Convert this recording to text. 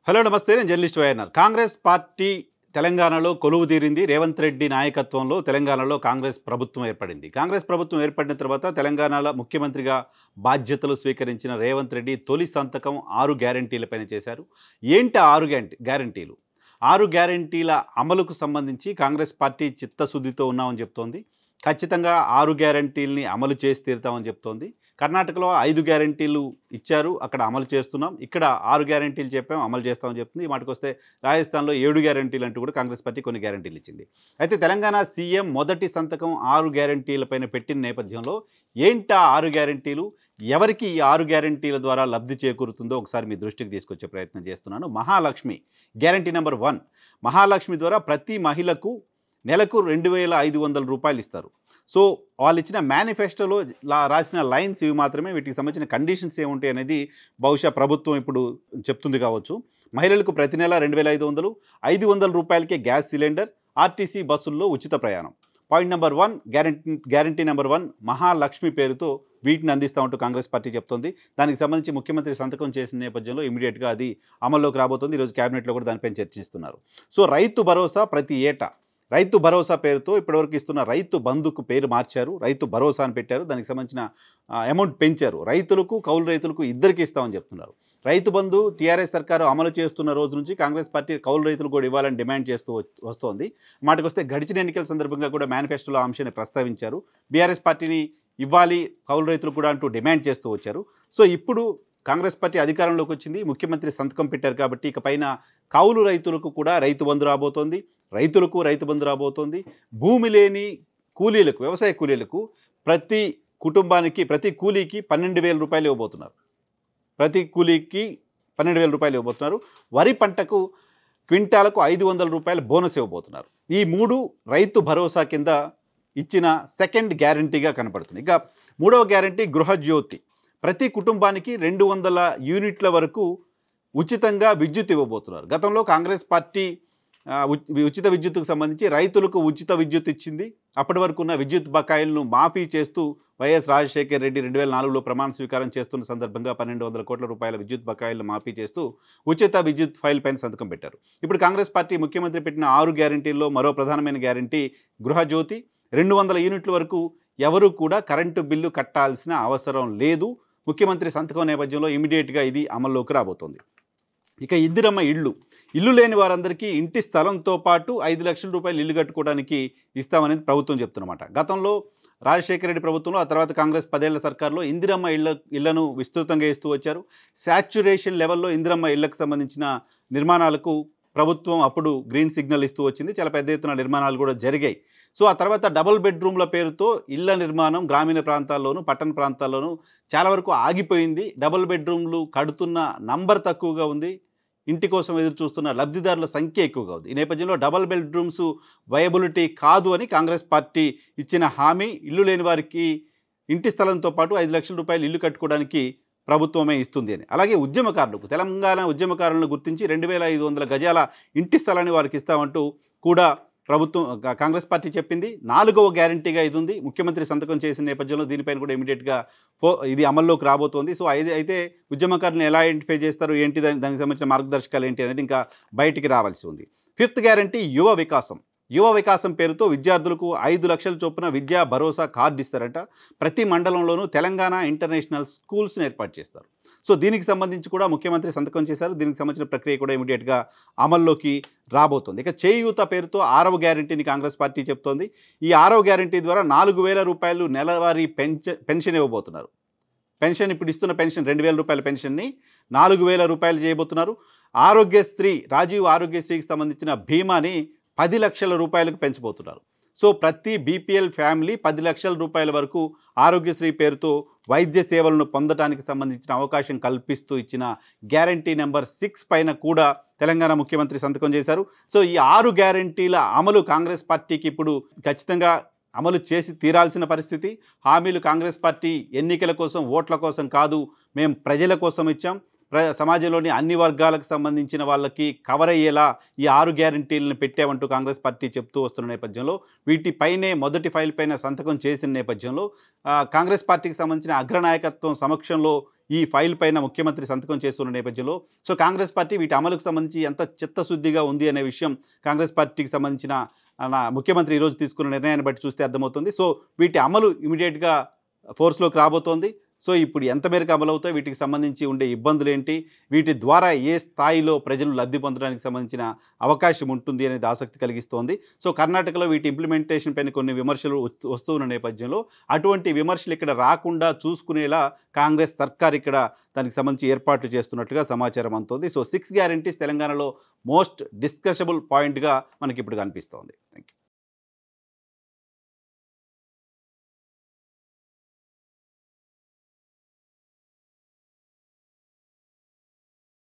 hello నమస్తే నేను journalist YNR Congress party తెలంగాణలో కొలువు తీరింది రేవంత్ రెడ్డి నాయకత్వంలో తెలంగాణలో కాంగ్రెస్ ప్రభుత్వం ఏర్పడింది కాంగ్రెస్ ప్రభుత్వం ఏర్పడిన తర్వాత తెలంగాణలో ముఖ్యమంత్రిగా బాధ్యతలు స్వీకరించిన రేవంత్ రెడ్డి తొలి సంతకం ఆరు గ్యారంటీలపైన చేశారు ఏంటి ఆ ఆరు గ్యారంటీ గ్యారంటీలు ఆరు గ్యారంటీల అమలుకు సంబంధించి కాంగ్రెస్ పార్టీ చిత్తశుద్ధితో ఉన్నామని చెప్తోంది ఖచ్చితంగా ఆరు గ్యారంటీల్ని అమలు చేసి తీరుతామని చెప్తోంది కర్ణాటకలో ఐదు గ్యారంటీలు ఇచ్చారు అక్కడ అమలు చేస్తున్నాం ఇక్కడ ఆరు గ్యారంటీలు చెప్పాం అమలు చేస్తామని చెప్తుంది ఈ మాటకు వస్తే రాజస్థాన్లో ఏడు గ్యారంటీలు అంటూ కూడా కాంగ్రెస్ పార్టీ కొన్ని గ్యారంటీలు ఇచ్చింది అయితే తెలంగాణ సీఎం మొదటి సంతకం ఆరు గ్యారంటీలపైన పెట్టిన నేపథ్యంలో ఏంటా ఆరు గ్యారంటీలు ఎవరికి ఈ ఆరు గ్యారంటీల ద్వారా లబ్ధి చేకూరుతుందో ఒకసారి మీ దృష్టికి తీసుకొచ్చే ప్రయత్నం చేస్తున్నాను Mahalakshmi guarantee number one Mahalakshmi ద్వారా ప్రతి మహిళకు నెలకు రెండు వేల ఐదు వందల రూపాయలు ఇస్తారు సో వాళ్ళు ఇచ్చిన మేనిఫెస్టోలో లా రాసిన లైన్స్ ఇవి మాత్రమే వీటికి సంబంధించిన కండిషన్స్ ఏముంటాయి అనేది బహుశా ప్రభుత్వం ఇప్పుడు చెప్తుంది కావచ్చు మహిళలకు ప్రతి నెల రెండు వేల ఐదు వందలు ఐదు వందల రూపాయలకే గ్యాస్ సిలిండర్ ఆర్టీసీ బస్సుల్లో ఉచిత ప్రయాణం point number one guarantee guarantee number one Mahalakshmi పేరుతో వీటిని అందిస్తామంటూ కాంగ్రెస్ పార్టీ చెప్తోంది దానికి సంబంధించి ముఖ్యమంత్రి సంతకం చేసిన నేపథ్యంలో ఇమీడియట్గా అది అమల్లోకి రాబోతుంది ఈరోజు క్యాబినెట్లో కూడా దానిపైన చర్చిస్తున్నారు సో రైతు భరోసా ప్రతి ఏటా రైతు భరోసా పేరుతో ఇప్పటివరకు ఇస్తున్న రైతు బంధుకు పేరు మార్చారు రైతు భరోసా అని పెట్టారు దానికి సంబంధించిన అమౌంట్ పెంచారు రైతులకు కౌలు రైతులకు ఇద్దరికి ఇస్తామని చెప్తున్నారు రైతు బంధు టీఆర్ఎస్ సర్కారు అమలు చేస్తున్న రోజు నుంచి కాంగ్రెస్ పార్టీ కౌలు రైతులు కూడా ఇవ్వాలని డిమాండ్ చేస్తూ వస్తు- వస్తోంది మాటకు వస్తే గడిచిన ఎన్నికల సందర్భంగా కూడా మేనిఫెస్టోలో ఆ అంశాన్ని ప్రస్తావించారు బీఆర్ఎస్ పార్టీని ఇవ్వాలి కౌలు రైతులు కూడా అంటూ డిమాండ్ చేస్తూ వచ్చారు సో ఇప్పుడు కాంగ్రెస్ పార్టీ అధికారంలోకి వచ్చింది ముఖ్యమంత్రి సంతకం పెట్టారు కాబట్టి ఇక పైన కౌలు రైతులకు కూడా రైతు బంధు రాబోతోంది రైతులకు రైతు బంధు రాబోతోంది భూమి లేని కూలీలకు వ్యవసాయ కూలీలకు ప్రతి కుటుంబానికి ప్రతి కూలీకి పన్నెండు వేల రూపాయలు ఇవ్వబోతున్నారు ప్రతి కూలీకి పన్నెండు వేల రూపాయలు ఇవ్వబోతున్నారు వరి పంటకు క్వింటాలకు ఐదు వందల రూపాయల బోనస్ ఇవ్వబోతున్నారు ఈ మూడు రైతు భరోసా కింద ఇచ్చిన సెకండ్ గ్యారంటీగా కనపడుతుంది ఇక మూడవ గ్యారంటీ గృహజ్యోతి ప్రతి కుటుంబానికి రెండు వందల యూనిట్ల వరకు ఉచితంగా విద్యుత్ ఇవ్వబోతున్నారు గతంలో కాంగ్రెస్ పార్టీ ఆ, ఉచ్- ఉచిత విద్యుత్తుకు సంబంధించి రైతులకు ఉచిత విద్యుత్ ఇచ్చింది అప్పటి వరకు ఉన్న విద్యుత్ బకాయిలను మాఫీ చేస్తూ వైఎస్ రాజశేఖర్ రెడ్డి రెండు వేల నాలుగులో ప్రమాణ స్వీకారం చేస్తున్న సందర్భంగా పన్నెండు వందల కోట్ల రూపాయల విద్యుత్ బకాయిలను మాఫీ చేస్తూ ఉచిత విద్యుత్ ఫైల్ పైన సంతకం పెట్టారు ఇప్పుడు కాంగ్రెస్ పార్టీ ముఖ్యమంత్రి పెట్టిన ఆరు గ్యారంటీల్లో మరో ప్రధానమైన గ్యారంటీ గృహజ్యోతి రెండు వందల యూనిట్ల వరకు ఎవరు కూడా కరెంటు బిల్లు కట్టాల్సిన అవసరం లేదు ముఖ్యమంత్రి సంతకం నేపథ్యంలో ఇమీడియట్గా ఇది అమల్లోకి రాబోతోంది ఇక ఇందిరమ్మ ఇళ్ళు ఇల్లు లేని వారందరికీ ఇంటి స్థలంతో పాటు ఐదు లక్షల రూపాయలు ఇల్లు కట్టుకోవడానికి ఇస్తామనేది ప్రభుత్వం చెప్తున్నమాట గతంలో రాజశేఖర రెడ్డి ప్రభుత్వంలో ఆ తర్వాత కాంగ్రెస్ పదేళ్ల సర్కార్లో ఇందిరమ్మ ఇళ్ళ ఇళ్లను విస్తృతంగా ఇస్తూ వచ్చారు శాచ్యురేషన్ లెవెల్లో ఇందిరమ్మ ఇళ్లకు సంబంధించిన నిర్మాణాలకు ప్రభుత్వం అప్పుడు గ్రీన్ సిగ్నల్ ఇస్తూ వచ్చింది చాలా పెద్ద ఎత్తున నిర్మాణాలు కూడా జరిగాయి సో ఆ తర్వాత డబుల్ బెడ్రూమ్ల పేరుతో ఇళ్ల నిర్మాణం గ్రామీణ ప్రాంతాల్లోనూ పట్టణ ప్రాంతాల్లోనూ చాలా వరకు ఆగిపోయింది డబుల్ బెడ్రూమ్లు కడుతున్న నంబర్ తక్కువగా ఉంది ఇంటి కోసం ఎదురు చూస్తున్న లబ్ధిదారుల సంఖ్య ఎక్కువగా ఉంది ఈ నేపథ్యంలో డబల్ బెడ్రూమ్స్ వయబిలిటీ కాదు అని కాంగ్రెస్ పార్టీ ఇచ్చిన హామీ ఇల్లు లేని వారికి ఇంటి స్థలంతో పాటు ఐదు లక్షల రూపాయలు ఇల్లు కట్టుకోవడానికి ప్రభుత్వమే ఇస్తుంది అని అలాగే ఉద్యమకారులకు తెలంగాణ ఉద్యమకారులను గుర్తించి రెండు వేల ఐదు వందల గజాల ఇంటి స్థలాన్ని వారికి ఇస్తామంటూ కూడా ప్రభుత్వం కా- కాంగ్రెస్ పార్టీ చెప్పింది నాలుగవ గ్యారంటీగా ఇది ఉంది ముఖ్యమంత్రి సంతకం చేసిన నేపథ్యంలో దీనిపైన కూడా ఇమీడియట్గా ఫో ఇది అమల్లోకి రాబోతోంది సో అయితే అయితే ఉద్యమకారులను ఎలా ఐడెంటిఫై చేస్తారు ఏంటి దాని దానికి సంబంధించిన మార్గదర్శకాలు ఏంటి అనేది ఇంకా బయటికి రావాల్సి ఉంది ఫిఫ్త్ గ్యారంటీ యువ వికాసం యువ వికాసం పేరుతో విద్యార్థులకు ఐదు లక్షల చొప్పున విద్యా భరోసా కార్డు ఇస్తారట ప్రతి మండలంలోనూ తెలంగాణ ఇంటర్నేషనల్ స్కూల్స్ని ఏర్పాటు చేస్తారు సో దీనికి సంబంధించి కూడా ముఖ్యమంత్రి సంతకం చేశారు దీనికి సంబంధించిన ప్రక్రియ కూడా ఇమీడియట్గా అమల్లోకి రాబోతోంది ఇక చేయూత పేరుతో ఆరవ గ్యారంటీని కాంగ్రెస్ పార్టీ చెప్తోంది ఈ ఆరవ గ్యారంటీ ద్వారా నాలుగు వేల రూపాయలు నెలవారీ పెన్షన్ పెన్షన్ ఇవ్వబోతున్నారు పెన్షన్ ఇప్పుడు ఇస్తున్న పెన్షన్ రెండు వేల రూపాయల పెన్షన్ని నాలుగు వేల రూపాయలు చేయబోతున్నారు ఆరోగ్యశ్రీ రాజీవ్ ఆరోగ్యశ్రీకి సంబంధించిన బీమాని పది లక్షల రూపాయలకు పెంచబోతున్నారు సో ప్రతి బీపీఎల్ ఫ్యామిలీ పది లక్షల రూపాయల వరకు ఆరోగ్యశ్రీ పేరుతో వైద్య సేవలను పొందడానికి సంబంధించిన అవకాశం కల్పిస్తూ ఇచ్చిన గ్యారంటీ నెంబర్ సిక్స్ పైన కూడా తెలంగాణ ముఖ్యమంత్రి సంతకం చేశారు సో ఈ ఆరు గ్యారంటీల అమలు కాంగ్రెస్ పార్టీకి ఇప్పుడు ఖచ్చితంగా అమలు చేసి తీరాల్సిన పరిస్థితి హామీలు కాంగ్రెస్ పార్టీ ఎన్నికల కోసం ఓట్ల కోసం కాదు మేము ప్రజల కోసం ఇచ్చాం ప్ర సమాజంలోని అన్ని వర్గాలకు సంబంధించిన వాళ్ళకి కవర్ అయ్యేలా ఈ ఆరు గ్యారంటీలను పెట్టామంటూ కాంగ్రెస్ పార్టీ చెప్తూ వస్తున్న నేపథ్యంలో వీటిపైనే మొదటి ఫైల్ పైన సంతకం చేసిన నేపథ్యంలో ఆ, కాంగ్రెస్ పార్టీకి సంబంధించిన అగ్రనాయకత్వం సమక్షంలో ఈ ఫైల్ పైన ముఖ్యమంత్రి సంతకం చేస్తున్న నేపథ్యంలో సో కాంగ్రెస్ పార్టీ వీటి అమలుకు సంబంధించి ఎంత చిత్తశుద్ధిగా ఉంది అనే విషయం కాంగ్రెస్ పార్టీకి సంబంధించిన ఆ, నా ముఖ్యమంత్రి ఈరోజు తీసుకున్న నిర్ణయాన్ని బట్టి చూస్తే అర్థమవుతుంది సో వీటి అమలు ఇమీడియట్గా ఫోర్స్లోకి రాబోతోంది సో ఇప్పుడు ఎంత మేరకు అమలు అవుతాయి వీటికి సంబంధించి ఉండే ఇబ్బందులు ఏంటి వీటి ద్వారా ఏ స్థాయిలో ప్రజలు లబ్ధి పొందడానికి సంబంధించిన అవకాశం ఉంటుంది అనేది ఆసక్తి కలిగిస్తోంది సో కర్ణాటకలో వీటి ఇంప్లిమెంటేషన్ పైన కొన్ని విమర్శలు వస్తూ- వస్తూ ఉన్న నేపథ్యంలో అటువంటి విమర్శలు ఇక్కడ రాకుండా చూసుకునేలా కాంగ్రెస్ సర్కార్ ఇక్కడ దానికి సంబంధించి ఏర్పాట్లు చేస్తున్నట్లుగా సమాచారం అందుతోంది సో సిక్స్ గ్యారంటీస్ తెలంగాణలో మోస్ట్ డిస్కషబుల్ పాయింట్గా మనకి ఇప్పుడు కనిపిస్తోంది